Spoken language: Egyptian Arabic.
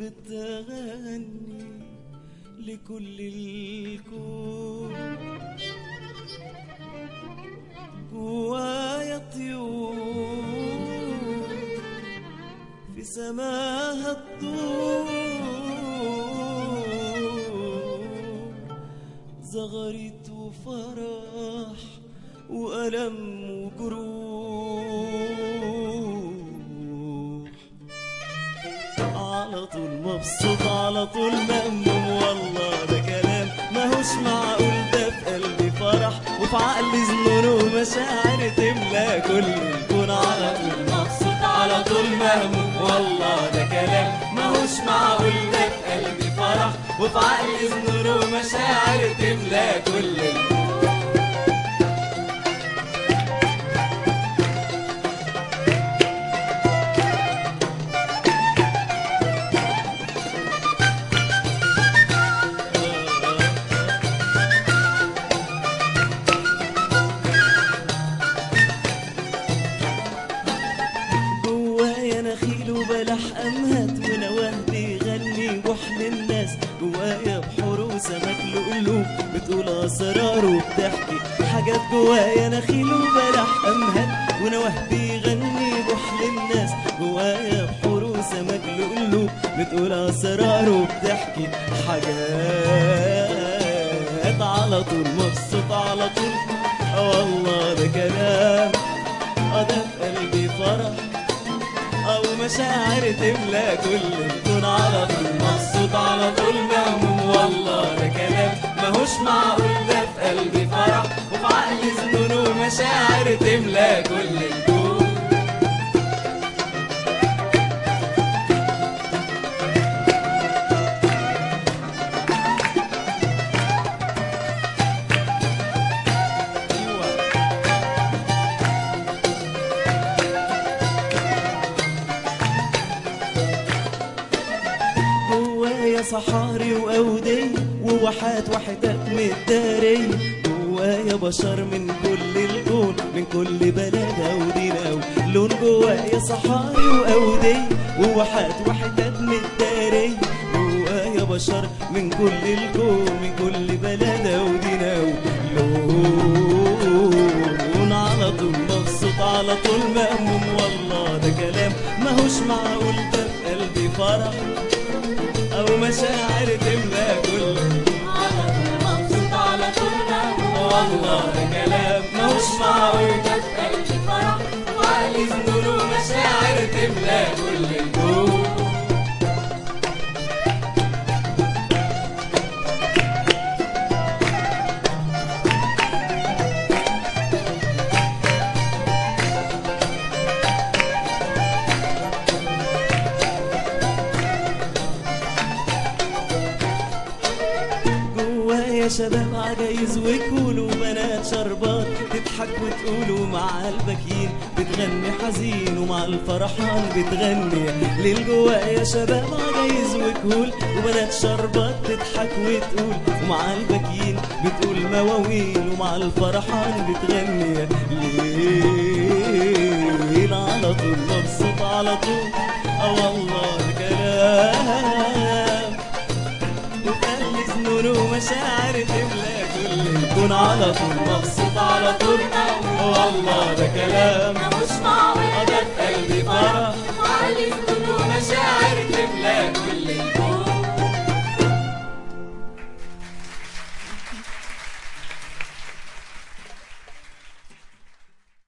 بتغني لكل الكون جوايا طيور في سماها الطور زغرت وفرح وألم وجروح على طول مبسوط على طول مهموم والله ده كلام ماهوش معقول ده في قلبي فرح وفي عقلي ظنون ومشاعر تملى كل الكون على طول مبسوط على طول مهموم والله ده كلام ماهوش معقول ده في قلبي فرح وفي عقلي ظنون ومشاعر تملى كل الكون جوايا نخيل وبلح أمهات ونواه بيغني بحل الناس جوايا بحور وسمك لؤلؤ بتقول أسرار وبتحكي حاجات جوايا نخيل وبلح أمهات ونواه بيغني بحل الناس جوايا بحور وسمك لؤلؤ بتقول أسرار وبتحكي حاجات على طول مبسوط على طول آه والله ده كلام اه ده في قلبي فرح او مشاعر تملى كل الكون على طول مبسوط على طول مهموم والله ده كلام ماهوش معقول ده في قلبي فرح وفي عقلي ظنون ومشاعر تملى كل الكون أيوة. جوايا صحاري وأودية وواحات وحدات متدارية جوايا بشر من كل الكون من كل بلد أو دين أو لون جوايا صحاري وأودية وواحات وحدات متدارية جوايا بشر من كل الكون من كل بلد أو دين أو لون على طول مبسوط على طول مهموم والله ده كلام ماهوش معقول ده في قلبي فرح او مشاعر تملى كل مبسوط على طول مهموم والله ده كلام ماهوش معقول ده في قلبي فرح وعقلي ظنون ومشاعر تملى كل الكون جوايا شباب عجايز وكول وبنات شربات تضحك وتقول مع البكين بتغني حزين ومع الفرحان بتغني ليل جوايا شباب عجايز وكول وبنات شربات تضحك وتقول ومع البكين بتقول مواويل ومع الفرحان بتغني ليل على طول مبسوط على طول اه والله الكلام وخلي ظنون ومشاعر تملى كل الكون على طول مبسوط على طول والله ده كلام